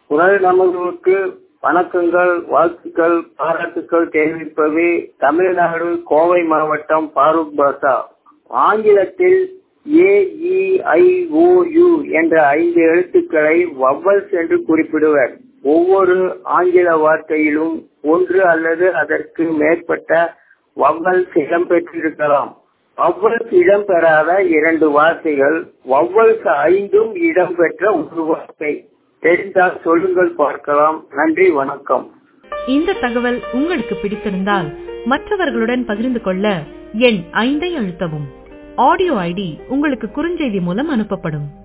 குரல் நமதுவுக்கு வணக்கங்கள் வாழ்த்துக்கள் பாராட்டுக்கள் தெரிவிப்பது தமிழ்நாடு கோவை மாவட்டம் பாரூக் பாஷா ஆங்கிலத்தில் ஏ இ ஐ ஓ யு என்ற ஐந்து எழுத்துக்களை வவ்வல்ஸ் என்று குறிப்பிடுவர் ஒவ்வொரு ஆங்கில வார்த்தையிலும் ஒன்று அல்லது அதற்கு மேற்பட்ட வவ்வல்ஸ் இடம்பெற்றிருக்கலாம் வவ்வல்ஸ் இடம்பெறாத இரண்டு வார்த்தைகள் வவ்வல்ஸ் ஐந்தும் இடம்பெற்ற ஒரு வார்த்தை தெரிந்தால் சொல்லுங்கள் பார்க்கலாம் நன்றி வணக்கம் இந்த தகவல் உங்களுக்கு பிடித்திருந்தால் மற்றவர்களுடன் பகிர்ந்து கொள்ள எண் ஐந்தை அழுத்தவும் ஆடியோ ஐடி உங்களுக்கு குறுஞ்செய்தி மூலம் அனுப்பப்படும்